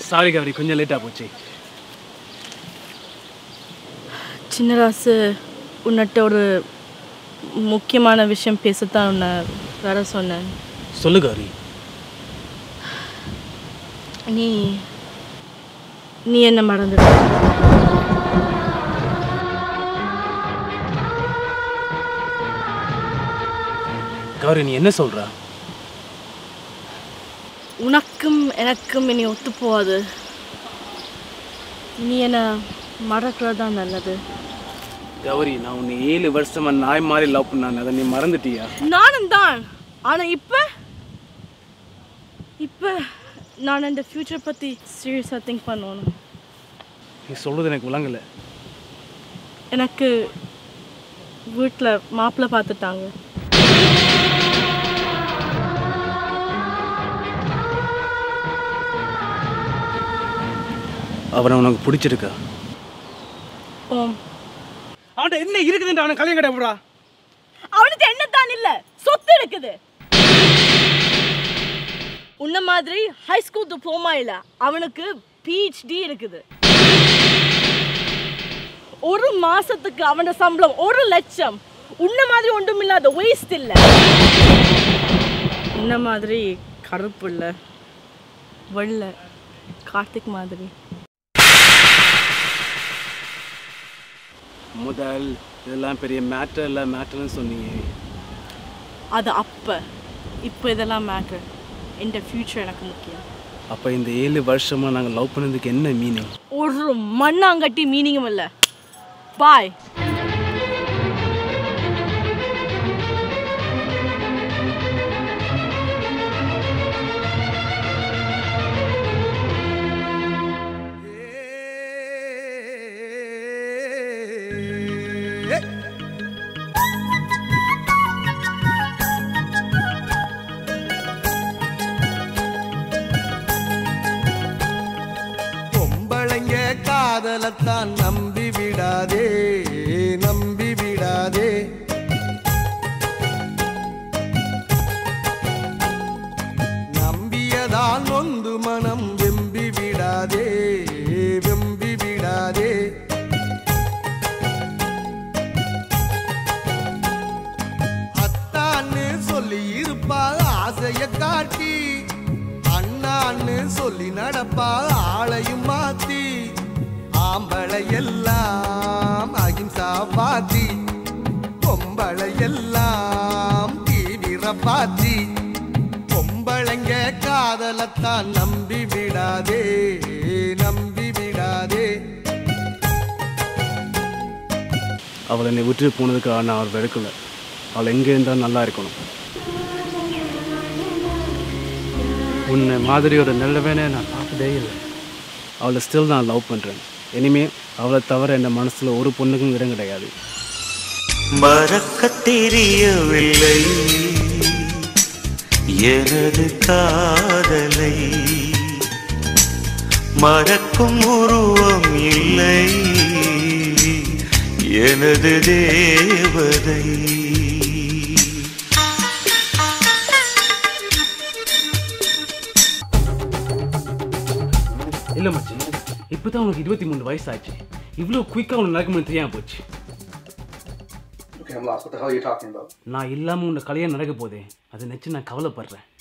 Sorry Gowri கொஞ்சம் லேட்டாக போச்சு சின்னராசு உன்னிட்ட ஒரு முக்கியமான விஷயம் பேசத்தான் உன்னை வர சொன்னேன் சொல்லு கௌரி நீ நீ என்ன மறந்துட்ட கௌரி நீ என்ன சொல்றா உனக்கும் எனக்கும் இனி ஒத்து போகாது நீ என்ன மறக்கிறது தான் நல்லது கௌரி நான் உன்னை ஏழு வருஷமா நாய் மாதிரி லவ் பண்ணான் அதை நீ மறந்துட்டியா நானும் தான் ஆனா இப்ப இப்ப நான் இந்த ஃப்யூச்சர் பத்தி சீரியஸாக திங்க் பண்ணணும் நீ சொல்றது எனக்கு விளங்கல எனக்கு வீட்டில் மாப்பிள்ளை பார்த்துட்டாங்க அவனை உனக்கு பிடிச்சிருக்கா ஓம் அவன்கிட்ட என்ன இருக்குதுன்ற அவனை கல்யாணம் கிடையாதுடா அவனுக்கு என்னத்தான் இல்ல சொத்து இருக்குது உன்ன மாதிரி ஹை ஸ்கூல் டிப்ளமா இல்ல அவனுக்கு பிஹெச்டி இருக்குது ஒரு மாசத்துக்கு அவன சம்பளம் ஒரு லட்சம் உன்ன மாதிரி ஒன்றும் இல்லாத வேஸ்ட் இல்ல உன்ன மாதிரி கருப்பு இல்ல வெள்ளை கார்த்திக் மாதிரி முதல் இதெல்லாம் பெரிய மேட்டர் இல்லை மேட்டர்னு சொன்னீங்க அது அப்ப இப்போ இதெல்லாம் மேட்டர் இந்த ஃபியூச்சர் எனக்கு முக்கியம் அப்போ இந்த ஏழு வருஷமா நாங்கள் லவ் பண்ணதுக்கு என்ன மீனிங் ஒரு மண்ணாங்கட்டி மீனிங்கும் இல்லை பாய் பொம்பளைங்க காதலத்தான் நம்பி விடாதே நம்பி விடாதே நம்பியதால் நொந்து மனம் வெம்பி விடாதே வெம்பி விடாதே அத்தான்னு சொல்லி இருப்பா ஆசைய காட்டி அண்ணான்னு சொல்லி நடப்பா ஆளையும் மாத்தி ஆம்பளை எல்லாம் அகிம்சா பாத்தி பொம்பளை எல்லாம் தீவிர பாத்தி பொம்பளைங்க காதலத்தான் நம்பி விடாதே நம்பி விடாதே அவளை என்னை விட்டுட்டு போனதுக்காக நான் அவர் வெறுக்கல அவள் எங்கே இருந்தாலும் நல்லா இருக்கணும் உன்னை மாதிரியோட நல்லவேனே நான் பார்த்ததே இல்லை அவளை ஸ்டில் நான் லவ் பண்ணுறேன் இனிமே அவளை தவிர என் மனசில் ஒரு பொண்ணுக்கும் இடம் கிடையாது மறக்கத் தெரியவில்லை எனது காதலை மறக்கும் உருவம் இல்லை எனது தேவதை இல்லை மச்சி இப்போ தான் உனக்கு இருபத்தி மூணு வயசாச்சு இவ்வளோ குயிக்காக உனக்கு நடக்கும்னு தெரியாமல் போச்சு Okay, I'm lost. What the hell are you talking about? நான் இல்லாமல் உன்னை கல்யாணம் நடக்க போதே அதை நினச்சி நான் கவலைப்படுறேன்